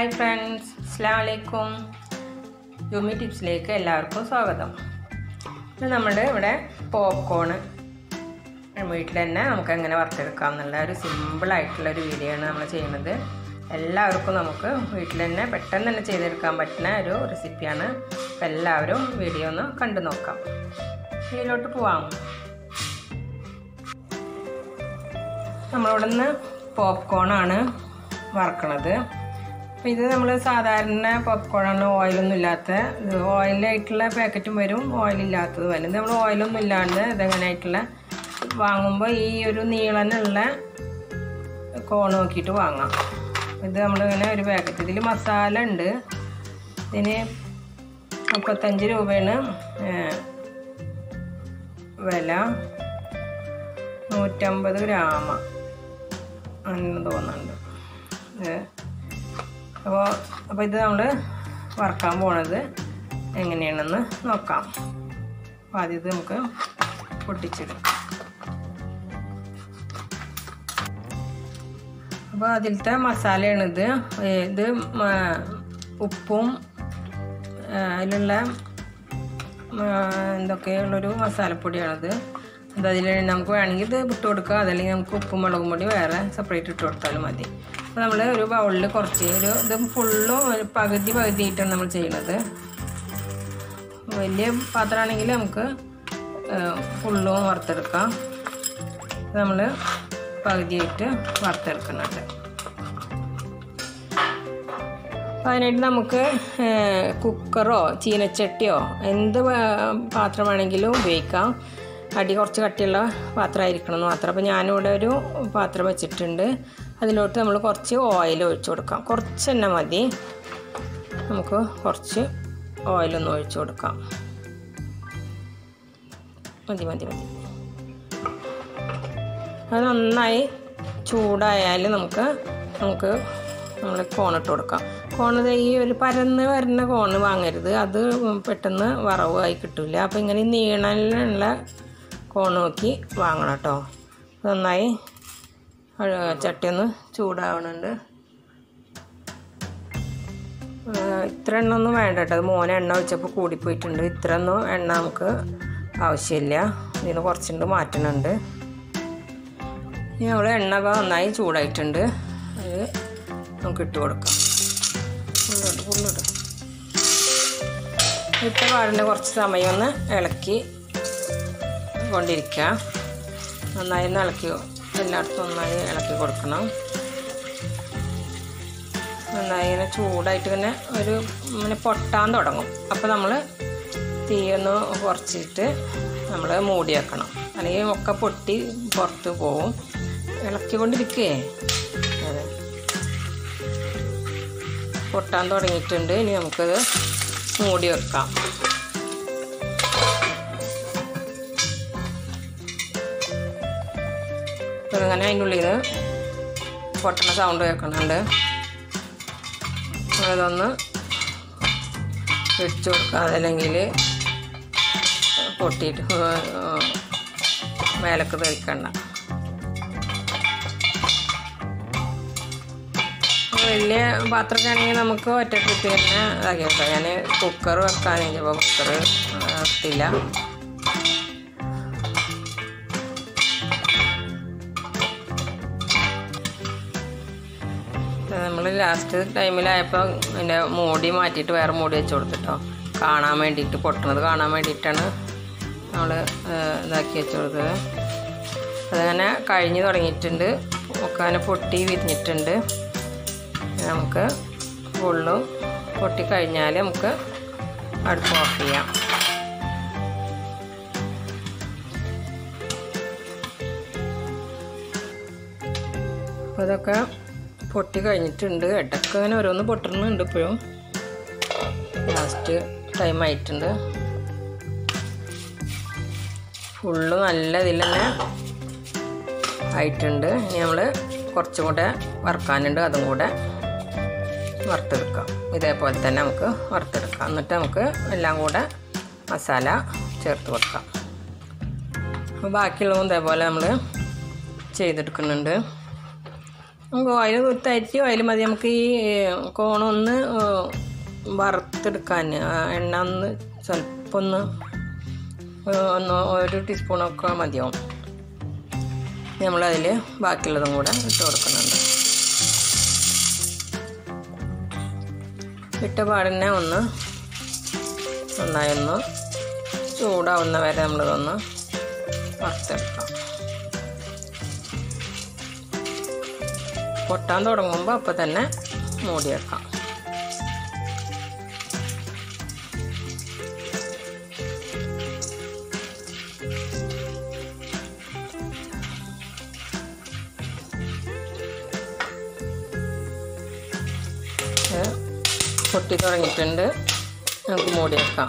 Hi friends അസ്സാം വലൈക്കും ജൂമി ടിപ്സിലേക്ക് എല്ലാവർക്കും സ്വാഗതം ഇത് നമ്മുടെ ഇവിടെ പോപ്കോണ് വീട്ടിൽ തന്നെ നമുക്ക് എങ്ങനെ വറുത്തെടുക്കാം എന്നുള്ള ഒരു സിമ്പിളായിട്ടുള്ള ഒരു വീഡിയോ ആണ് നമ്മൾ ചെയ്യുന്നത് എല്ലാവർക്കും നമുക്ക് വീട്ടിൽ തന്നെ പെട്ടെന്ന് തന്നെ ചെയ്തെടുക്കാൻ പറ്റുന്ന ഒരു റെസിപ്പിയാണ് അപ്പോൾ എല്ലാവരും വീഡിയോ ഒന്ന് കണ്ടു നോക്കാം ഇതിലോട്ട് പോവാം നമ്മളിവിടെ നിന്ന് പോപ്കോണാണ് വറക്കണത് അപ്പോൾ ഇത് നമ്മൾ സാധാരണ പോപ്കോണാണ് ഓയിലൊന്നും ഇല്ലാത്ത ഇത് ഓയിലായിട്ടുള്ള പാക്കറ്റും വരും ഓയിലില്ലാത്തത് വരും ഇത് നമ്മൾ ഓയിലൊന്നും ഇല്ലാണ്ട് ഇതെങ്ങനെയായിട്ടുള്ള വാങ്ങുമ്പോൾ ഈ ഒരു നീളനുള്ള കോൺ നോക്കിയിട്ട് വാങ്ങാം ഇത് നമ്മളിങ്ങനെ ഒരു പാക്കറ്റ് ഇതിൽ മസാല ഉണ്ട് ഇതിന് മുപ്പത്തഞ്ച് രൂപയാണ് വില നൂറ്റമ്പത് ഗ്രാമ അങ്ങനെ തോന്നുന്നുണ്ട് ഇത് അപ്പോൾ അപ്പോൾ ഇത് നമ്മൾ വറക്കാൻ പോണത് എങ്ങനെയാണെന്ന് നോക്കാം അപ്പോൾ ആദ്യം ഇത് നമുക്ക് പൊട്ടിച്ചിടും അപ്പോൾ അതിലത്തെ മസാലയാണിത് ഇത് ഉപ്പും അതിലുള്ള എന്തൊക്കെയുള്ളൊരു മസാലപ്പൊടിയാണിത് അത് അതിൽ നമുക്ക് വേണമെങ്കിൽ ഇത് ഇട്ട് കൊടുക്കുക അതല്ലെങ്കിൽ നമുക്ക് ഉപ്പും മുളകും പൊടി വേറെ സെപ്പറേറ്റ് ഇട്ട് കൊടുത്താലും മതി അപ്പോൾ നമ്മൾ ഒരു ബൗളിൽ കുറച്ച് ഒരു ഇത് ഫുള്ളും ഒരു പകുതി പകുതിയായിട്ടാണ് നമ്മൾ ചെയ്യുന്നത് വലിയ പാത്രമാണെങ്കിൽ നമുക്ക് ഫുള്ളും വറുത്തെടുക്കാം നമ്മൾ പകുതിയായിട്ട് വറുത്തെടുക്കുന്നുണ്ട് അതിനായിട്ട് നമുക്ക് കുക്കറോ ചീനച്ചട്ടിയോ എന്ത് പാത്രം വേണമെങ്കിലും ഉപയോഗിക്കാം അടി കുറച്ച് കട്ടിയുള്ള പാത്രമായിരിക്കണം എന്ന് മാത്രം അപ്പോൾ ഞാനിവിടെ ഒരു പാത്രം വെച്ചിട്ടുണ്ട് അതിലോട്ട് നമ്മൾ കുറച്ച് ഓയിൽ ഒഴിച്ചു കൊടുക്കാം കുറച്ച് തന്നെ മതി നമുക്ക് കുറച്ച് ഓയിലൊന്ന് ഒഴിച്ചു കൊടുക്കാം മതി മതി മതി അത് നന്നായി ചൂടായാൽ നമുക്ക് നമുക്ക് നമ്മൾ കോണിട്ട് കൊടുക്കാം കോണ് ഈ ഒരു പരന്ന് വരുന്ന കോണ് വാങ്ങരുത് അത് പെട്ടെന്ന് വറവായി കിട്ടില്ല അപ്പോൾ ഇങ്ങനെ നീളനുള്ള കോൺ നോക്കി വാങ്ങണം കേട്ടോ നന്നായി ചട്ടി ഒന്ന് ചൂടാവണുണ്ട് ഇത്ര എണ്ണ ഒന്നും വേണ്ട കേട്ടോ അത് മോനെ എണ്ണ ഒഴിച്ചപ്പോൾ കൂടിപ്പോയിട്ടുണ്ട് ഇത്ര ഒന്നും എണ്ണ നമുക്ക് ആവശ്യമില്ല ഇതിന് കുറച്ചുണ്ട് മാറ്റണുണ്ട് ഇനി നമ്മൾ എണ്ണ നന്നായി ചൂടായിട്ടുണ്ട് അത് നമുക്ക് ഇട്ട് കൊടുക്കാം ഫുള്ളിട്ട് ഫുള്ളിട്ട് ഇട്ട പാടിൻ്റെ കുറച്ച് സമയം ഒന്ന് ഇളക്കി കൊണ്ടിരിക്കുക നന്നായി ഒന്ന് ഇളക്കി എല്ലായിടത്തും നന്നായി ഇളക്കി കൊടുക്കണം നന്നായി ഇങ്ങനെ ചൂടായിട്ട് ഇങ്ങനെ ഒരു ഇങ്ങനെ പൊട്ടാൻ തുടങ്ങും അപ്പോൾ നമ്മൾ തീയൊന്ന് കുറച്ചിട്ട് നമ്മൾ മൂടി വെക്കണം അല്ലെങ്കിൽ ഒക്കെ പൊട്ടി പുറത്ത് പോവും ഇളക്കിക്കൊണ്ടിരിക്കേ അതെ പൊട്ടാൻ തുടങ്ങിയിട്ടുണ്ട് ഇനി നമുക്കത് മൂടി വെക്കാം അങ്ങനെ അതിൻ്റെ ഉള്ളിൽ പൊട്ടണ സൗണ്ട് കേൾക്കുന്നുണ്ട് അതൊന്ന് വെച്ച് കൊടുക്കുക അതല്ലെങ്കിൽ പൊട്ടിയിട്ട് മേലക്ക് തെറിക്കണ്ട വലിയ പാത്രമൊക്കെ ആണെങ്കിൽ നമുക്ക് ഒറ്റ ട്രിപ്പ് തന്നെ ഇതാക്കി വെക്കാം ഞാൻ കുക്കർ വെക്കാൻ കഴിഞ്ഞപ്പോൾ കുക്കർ ഇട്ടില്ല നമ്മൾ ലാസ്റ്റ് ടൈമിലായപ്പോൾ അതിൻ്റെ മൂടി മാറ്റിയിട്ട് വേറെ മൂടി വെച്ച് കൊടുത്തിട്ടോ കാണാൻ വേണ്ടിയിട്ട് പൊട്ടണത് കാണാൻ വേണ്ടിയിട്ടാണ് നമ്മൾ ഇതാക്കി വെച്ച് കൊടുത്തത് അതങ്ങനെ കഴിഞ്ഞ് തുടങ്ങിയിട്ടുണ്ട് ഒക്കെ അങ്ങനെ പൊട്ടി വിരിഞ്ഞിട്ടുണ്ട് നമുക്ക് ഫുള്ളും പൊട്ടി കഴിഞ്ഞാൽ നമുക്ക് അടുപ്പ് ഓഫ് ചെയ്യാം അപ്പോൾ ഇതൊക്കെ പൊട്ടി കഴിഞ്ഞിട്ടുണ്ട് ഇടയ്ക്ക് അങ്ങനെ ഓരോന്ന് പൊട്ടുന്നുണ്ട് ഇപ്പോഴും ലാസ്റ്റ് ടൈം ആയിട്ടുണ്ട് ഫുള്ള് നല്ല ഇതിൽ തന്നെ ആയിട്ടുണ്ട് ഇനി നമ്മൾ കുറച്ചും കൂടെ വറുക്കാനുണ്ട് അതും കൂടെ വറുത്തെടുക്കാം ഇതേപോലെ തന്നെ നമുക്ക് വറുത്തെടുക്കാം എന്നിട്ട് നമുക്ക് എല്ലാം കൂടെ മസാല ചേർത്ത് കൊടുക്കാം അപ്പോൾ ബാക്കിയുള്ളതും ഇതേപോലെ നമ്മൾ ചെയ്തെടുക്കുന്നുണ്ട് നമുക്ക് ഓയിൽ തരിച്ച് ഓയിൽ മതി നമുക്ക് ഈ കോണൊന്ന് വറുത്തെടുക്കാൻ ആ എണ്ണ ഒന്ന് സ്വല്പം ഒന്ന് ഒന്ന് ഒരു ടീസ്പൂണൊക്കെ മതിയാവും നമ്മളതിൽ ബാക്കിയുള്ളതും കൂടെ ഇട്ട് കൊടുക്കുന്നുണ്ട് ഇട്ട പാടിനെ ഒന്ന് നന്നായി ഒന്ന് ചൂടാവുന്ന വരെ നമ്മളിതൊന്ന് വറുത്തെടുക്കാം പൊട്ടാൻ തുടങ്ങുമ്പോൾ അപ്പോൾ തന്നെ മൂടി വെക്കാം ഇത് പൊട്ടി തുടങ്ങിയിട്ടുണ്ട് നമുക്ക് മൂടി വെക്കാം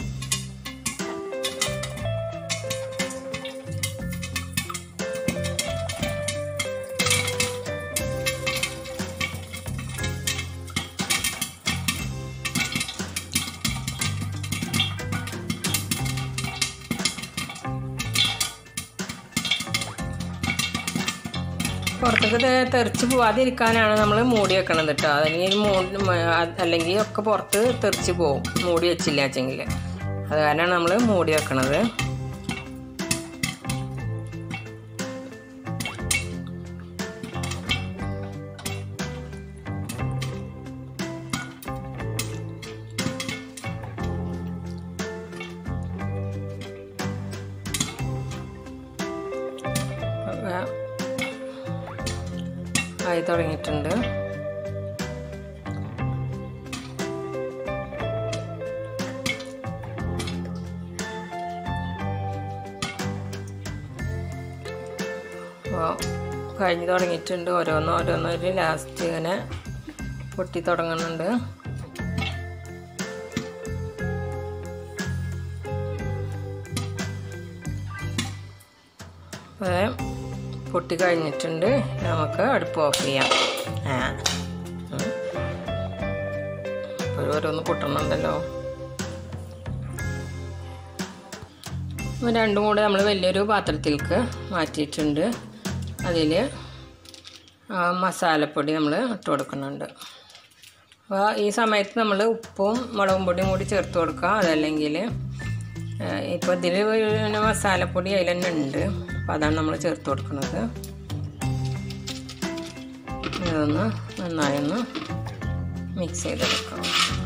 പുറത്തേക്ക് തെ- തെറിച്ച് പോവാതിരിക്കാനാണ് നമ്മൾ മൂടി വെക്കണത് കേട്ടോ അല്ലെങ്കിൽ മൂടി അല്ലെങ്കിൽ ഒക്കെ പുറത്ത് തെറിച്ച് പോവും മൂടി വെച്ചില്ല വെച്ചെങ്കിൽ അത് കാരണമാണ് നമ്മൾ മൂടി വെക്കണത് അപ്പൊ ആയി തുടങ്ങിയിട്ടുണ്ട് അപ്പോൾ കഴിഞ്ഞ് തുടങ്ങിയിട്ടുണ്ട് ഓരോന്ന് ഓരോന്നൊരു ലാസ്റ്റ് ഇങ്ങനെ പൊട്ടി തുടങ്ങുന്നുണ്ട് അതെ പൊട്ടി കഴിഞ്ഞിട്ടുണ്ട് നമുക്ക് അടുപ്പ് ഓഫ് ചെയ്യാം ആ ഉം. ഇപ്പോഴും ഓരോന്ന് പൊട്ടണുണ്ടല്ലോ അപ്പോൾ രണ്ടും കൂടെ നമ്മൾ വലിയൊരു പാത്രത്തിലേക്ക് മാറ്റിയിട്ടുണ്ട് അതിൽ മസാലപ്പൊടി നമ്മൾ ഇട്ട് കൊടുക്കുന്നുണ്ട് അപ്പോൾ ഈ സമയത്ത് നമ്മൾ ഉപ്പും മുളകും പൊടിയും കൂടി ചേർത്ത് കൊടുക്കുക അതല്ലെങ്കിൽ ഇപ്പോൾ ഇതിൽ പിന്നെ മസാലപ്പൊടി അതിൽ തന്നെ ഉണ്ട് അപ്പോൾ അതാണ് നമ്മൾ ചേർത്ത് കൊടുക്കുന്നത് ഇതൊന്ന് നന്നായൊന്ന് മിക്സ് ചെയ്തെടുക്കാം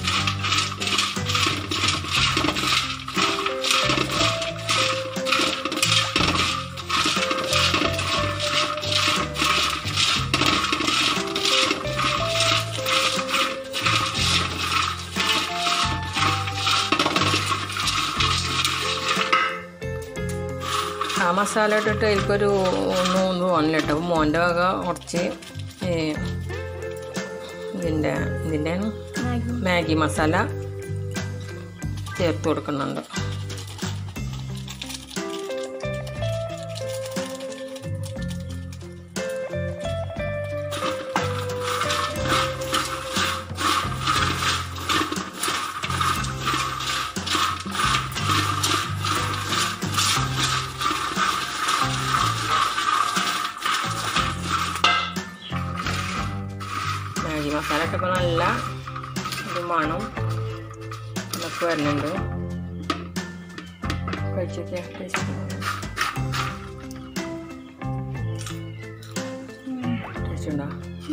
ആ മസാല ഇട്ടിട്ട് എനിക്കൊരു ഒന്ന് ഒന്ന് തോന്നില്ല കേട്ടോ അപ്പോൾ മോൻ്റെ വക കുറച്ച് ഈ ഇതിൻ്റെ ഇതിൻ്റെ മാഗി മസാല ചേർത്ത് കൊടുക്കുന്നുണ്ട് മാഗി മസാല ഇട്ടപ്പോൾ നല്ല ഒരു മണം ഇതൊക്കെ വരുന്നുണ്ട് കഴിച്ചൊക്കെ ടേസ്റ്റ് ടേസ്റ്റ് ഉണ്ടോ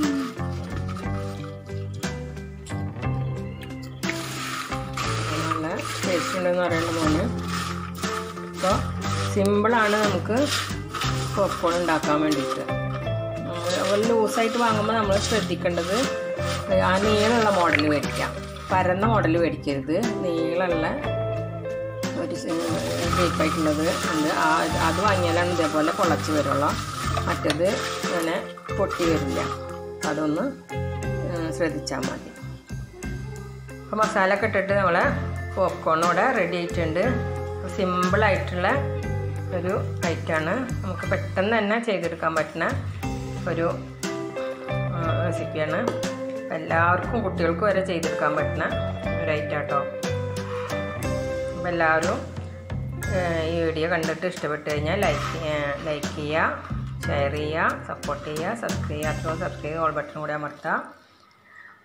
നല്ല ടേസ്റ്റ് ഉണ്ടെന്ന് പറയുന്നത് മോന് അപ്പോൾ സിമ്പിളാണ് നമുക്ക് പോപ്കോൺ ഉണ്ടാക്കാൻ വേണ്ടിയിട്ട് നമ്മൾ ലൂസായിട്ട് വാങ്ങുമ്പോൾ നമ്മൾ ശ്രദ്ധിക്കേണ്ടത് ആ നീളമുള്ള മോഡൽ മേടിക്കാം പരന്ന മോഡൽ മേടിക്കരുത് നീളമുള്ള ഒരു ഷേപ്പായിട്ടുള്ളത് ഉണ്ട് ആ അത് വാങ്ങിയാലാണ് ഇതേപോലെ പൊളച്ച് വരുള്ളൂ മറ്റത് ഇങ്ങനെ പൊട്ടി വരില്ല അപ്പം അതൊന്ന് ശ്രദ്ധിച്ചാൽ മതി അപ്പോൾ മസാല ഒക്കെ ഇട്ടിട്ട് നമ്മൾ പോപ്കോൺ ഇവിടെ റെഡി ആയിട്ടുണ്ട് സിമ്പിളായിട്ടുള്ള ഒരു ഐറ്റമാണ് നമുക്ക് പെട്ടെന്ന് തന്നെ ചെയ്തെടുക്കാൻ പറ്റുന്ന ഒരു റെസിപ്പിയാണ് എല്ലാവർക്കും കുട്ടികൾക്കും വരെ ചെയ്തെടുക്കാൻ പറ്റുന്ന ഒരു ഐറ്റം കേട്ടോ അപ്പോൾ എല്ലാവരും ഈ വീഡിയോ കണ്ടിട്ട് ഇഷ്ടപ്പെട്ട് കഴിഞ്ഞാൽ ലൈക്ക് ലൈക്ക് ചെയ്യുക ഷെയർ ചെയ്യുക സപ്പോർട്ട് ചെയ്യുക സബ്സ്ക്രൈബ് ചെയ്യാത്തോ സബ്സ്ക്രൈബ് ചെയ്യുക ഓൾ ബട്ടൺ കൂടി അമർത്തുക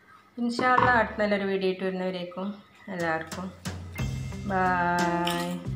ഇൻഷാല്ല അടുത്ത നല്ലൊരു വീഡിയോ ഇട്ട് വരുന്നവരേക്കും എല്ലാവർക്കും ബൈ